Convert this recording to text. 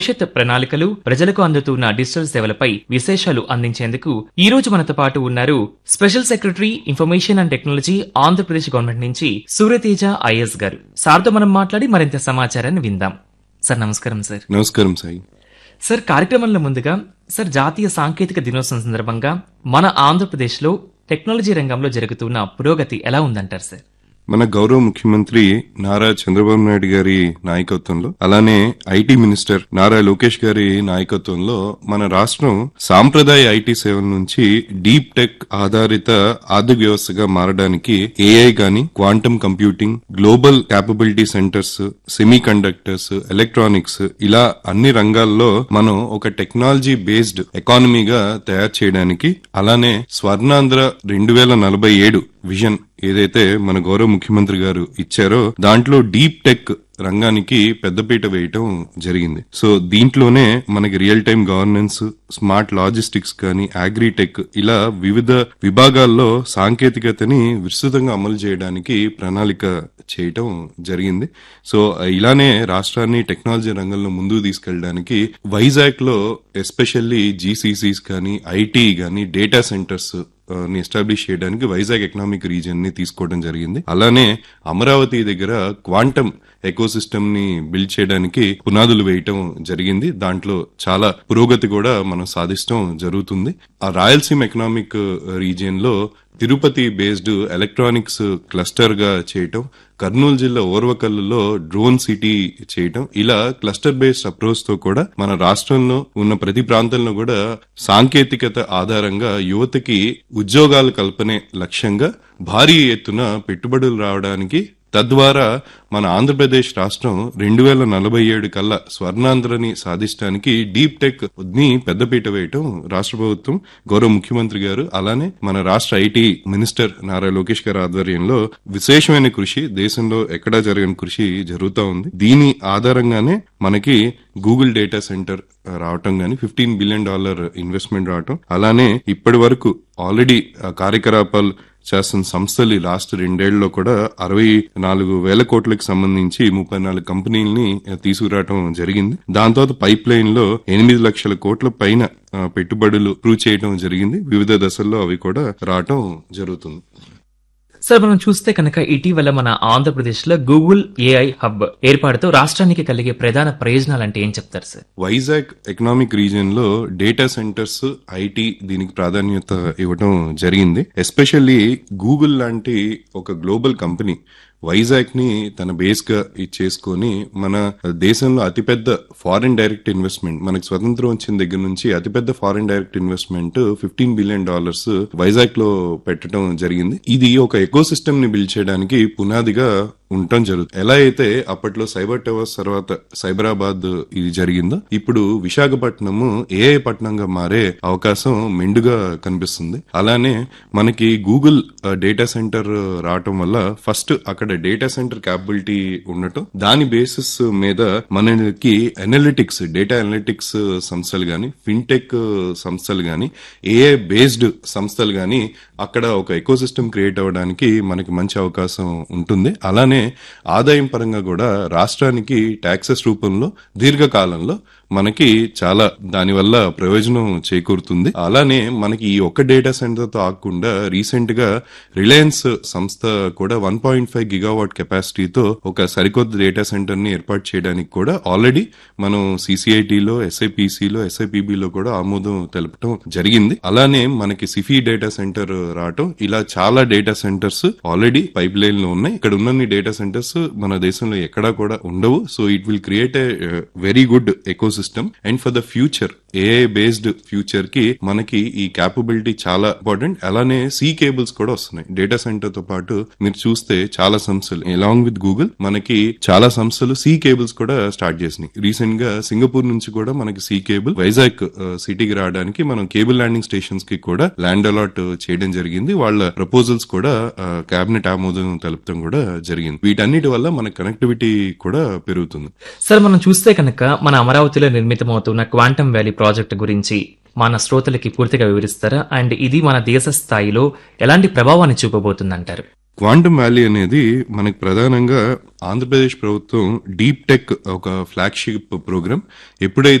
భవిష్యత్ ప్రణాళికలు ప్రజలకు అందుతున్న డిజిటల్ సేవలపై విశేషాలు అందించేందుకు ఈ రోజు మనతో పాటు ఉన్నారు special secretary information and technology Andhra Pradesh government నుంచి సూర్యతేజ ఐఎస్ గారు సార్తో మనం మాట్లాడి మరింత సమాచారాన్ని విందాం సార్ నమస్కారం సార్ నమస్కారం సాయి సార్ కార్యక్రమంలో ముందుగా సార్ జాతీయ సాంకేతిక దినోత్సవం సందర్భంగా మన ఆంధ్రప్రదేశ్లో టెక్నాలజీ రంగంలో జరుగుతున్న పురోగతి ఎలా ఉందంటారు సార్ మన గౌరవ ముఖ్యమంత్రి నారా చంద్రబాబు నాయుడు గారి నాయకత్వంలో అలానే ఐటీ మినిస్టర్ నారా లోకేష్ గారి నాయకత్వంలో మన రాష్ట్రం సాంప్రదాయ ఐటీ సేవల నుంచి డీప్ టెక్ ఆధారిత ఆర్థిక వ్యవస్థగా మారడానికి ఏఐ గాని quantum computing global capability centres semiconductors electronics ఇలా అన్ని రంగాల్లో మనం ఒక టెక్నాలజీ బేస్డ్ ఎకానమీగా తయారు చేయడానికి అలానే స్వర్ణాంధ్ర రెండు వేల నలభై ఏడు విజన్ ఏదైతే మన గౌరవ ముఖ్యమంత్రి గారు ఇచ్చారో దాంట్లో డీప్ టెక్ రంగానికి పెద్దపీట వేయటం జరిగింది సో దీంట్లోనే మనకి real time governance smart logistics కానీ అగ్రిటెక్ ఇలా వివిధ విభాగాల్లో సాంకేతికతని విస్తృతంగా అమలు చేయడానికి ప్రణాళిక చేయటం జరిగింది సో ఇలానే రాష్ట్రాన్ని టెక్నాలజీ రంగంలో ముందుకు తీసుకెళ్ళడానికి వైజాగ్ లో ఎస్పెషల్లీ జీసీసీస్ కానీ ఐటీ కానీ డేటా సెంటర్స్ ని ఎస్టాబ్లిష్ చేయడానికి వైజాగ్ ఎకనామిక్ రీజియన్ ని తీసుకోవడం జరిగింది అలానే అమరావతి దగ్గర క్వాంటమ్ ఎకోసిస్టమ్ ని బిల్డ్ చేయడానికి పునాదులు వేయటం జరిగింది దాంట్లో చాలా పురోగతి కూడా మనం సాధించడం జరుగుతుంది ఆ రాయలసీమ ఎకనామిక్ రీజియన్ లో తిరుపతి బేస్డ్ ఎలక్ట్రానిక్స్ క్లస్టర్ గా చేయటం కర్నూలు జిల్లా ఓర్వకల్లులో డ్రోన్ సిటీ చేయటం ఇలా క్లస్టర్ బేస్డ్ అప్రోచ్ తో కూడా మన రాష్ట్రంలో ఉన్న ప్రతి ప్రాంతంలో కూడా సాంకేతికత ఆధారంగా యువతకి ఉద్యోగాల కల్పనే లక్ష్యంగా భారీ ఎత్తున పెట్టుబడులు రావడానికి తద్వారా మన ఆంధ్రప్రదేశ్ రాష్ట్రం రెండు వేల నలభై ఏడు కల్లా స్వర్ణాంధ్రని సాధించడానికి డీప్ టెక్ ని పెద్దపీట వేయటం రాష్ట్ర ప్రభుత్వం గౌరవ ముఖ్యమంత్రి గారు అలానే మన రాష్ట్ర ఐటీ మినిస్టర్ నారా లోకేష్ గారి ఆధ్వర్యంలో విశేషమైన కృషి దేశంలో ఎక్కడా జరగని కృషి జరుగుతూ ఉంది దీని ఆధారంగానే మనకి గూగుల్ డేటా సెంటర్ రావటం గాని ఫిఫ్టీన్ బిలియన్ డాలర్ ఇన్వెస్ట్మెంట్ రావటం అలానే ఇప్పటి వరకు ఆల్రెడీ కార్యకలాపాలు చేస్తున్న సంస్థలు లాస్ట్ రెండేళ్లలో కూడా అరవై నాలుగు వేల కోట్లకు సంబంధించి ముప్పై నాలుగు కంపెనీలని తీసుకురావడం జరిగింది దాని తర్వాత పైప్ లైన్ లో ఎనిమిది లక్షల కోట్ల పైన పెట్టుబడులు ప్రూవ్ చేయడం జరిగింది వివిధ దశల్లో అవి కూడా రావటం జరుగుతుంది సార్ మనం చూస్తే కనుక ఇటీవల మన ఆంధ్రప్రదేశ్ లో గూగుల్ ఏఐ హబ్ ఏర్పాటుతో రాష్ట్రానికి కలిగే ప్రధాన ప్రయోజనాలు అంటే ఏం చెప్తారు సార్ వైజాగ్ ఎకనామిక్ రీజియన్ లో డేటా సెంటర్స్ ఐటీ దీనికి ప్రాధాన్యత ఇవ్వడం జరిగింది ఎస్పెషల్లీ గూగుల్ లాంటి ఒక గ్లోబల్ కంపెనీ వైజాగ్ ని తన బేస్ గా చేసుకొని మన దేశంలో అతిపెద్ద ఫారిన్ డైరెక్ట్ ఇన్వెస్ట్మెంట్ మనకి స్వతంత్రం వచ్చిన దగ్గర నుంచి అతిపెద్ద foreign direct investment fifteen billion dollars Vizag లో పెట్టడం జరిగింది ఇది ఒక ఎకో సిస్టమ్ ని బిల్డ్ చేయడానికి పునాదిగా ఉండటం జరుగుతుంది ఎలా అయితే అప్పట్లో సైబర్ టవర్స్ తర్వాత సైబరాబాద్ ఇది జరిగిందో ఇప్పుడు విశాఖపట్నం ఏఐ పట్టణంగా మారే అవకాశం మెండుగా కనిపిస్తుంది అలానే మనకి గూగుల్ డేటా సెంటర్ రావటం వల్ల ఫస్ట్ అక్కడ డేటా సెంటర్ క్యాపబిలిటీ ఉండటం దాని బేసిస్ మీద మనకి అనలిటిక్స్ డేటా అనలిటిక్స్ సంస్థలు గాని ఫిన్టెక్ సంస్థలు గాని ఏఐ బేస్డ్ సంస్థలు గాని అక్కడ ఒక ఎకో సిస్టమ్ క్రియేట్ అవ్వడానికి మనకి మంచి అవకాశం ఉంటుంది అలానే ఆదాయం పరంగా కూడా రాష్ట్రానికి ట్యాక్సెస్ రూపంలో దీర్ఘకాలంలో మనకి చాలా దానివల్ల ప్రయోజనం చేకూరుతుంది అలానే మనకి ఈ ఒక్క డేటా సెంటర్ తో ఆగకుండా రీసెంట్ గా రిలయన్స్ సంస్థ కూడా వన్ పాయింట్ ఫైవ్ గిగావాట్ కెపాసిటీతో ఒక సరికొత్త డేటా సెంటర్ ని ఏర్పాటు చేయడానికి కూడా ఆల్రెడీ మనం సిసిఐటిలో ఎస్ఐపిసిలో ఎస్ఐపిబిలో కూడా ఆమోదం తెలపడం జరిగింది అలానే మనకి సిఫీ డేటా సెంటర్ రావటం ఇలా చాలా data centres already pipeline లో ఉన్నాయి ఇక్కడ ఉన్న డేటా సెంటర్స్ మన దేశంలో ఎక్కడా కూడా ఉండవు so it will create a very good ecosystem and for the future AI based future కి మనకి ఈ క్యాపబిలిటీ చాలా ఇంపార్టెంట్ అలానే సీ కేబుల్స్ కూడా వస్తున్నాయి డేటా సెంటర్ తో పాటు మీరు చూస్తే చాలా సంస్థలు అలాంగ్ విత్ గూగుల్ మనకి చాలా సంస్థలు సీ కేబుల్స్ కూడా స్టార్ట్ చేసినాయి రీసెంట్ గా సింగపూర్ నుంచి కూడా మనకి సీ కేబుల్ వైజాగ్ సిటీకి రావడానికి మనం కేబుల్ ల్యాండింగ్ స్టేషన్స్ కి కూడా ల్యాండ్ అలాట్ చేయడం జరిగింది వాళ్ళ ప్రపోజల్స్ కూడా కేబినెట్ ఆమోదం తెలపడం కూడా జరిగింది వీటన్నిటి వల్ల మన కనెక్టివిటీ కూడా పెరుగుతుంది సార్ మనం చూస్తే కనుక మన అమరావతిలో నిర్మితమవుతున్న క్వాంటమ్ వ్యాలీ ప్రాజెక్ట్ గురించి మన శ్రోతలకి పూర్తిగా వివరిస్తారా అండ్ ఇది మన దేశ స్థాయిలో ఎలాంటి ప్రభావాన్ని చూపబోతుందంటారు క్వాంటమ్ వ్యాలీ అనేది మనకి ప్రధానంగా ఆంధ్రప్రదేశ్ ప్రభుత్వం డీప్ టెక్ ఒక ఫ్లాగ్షిప్ ప్రోగ్రామ్ ఎప్పుడైతే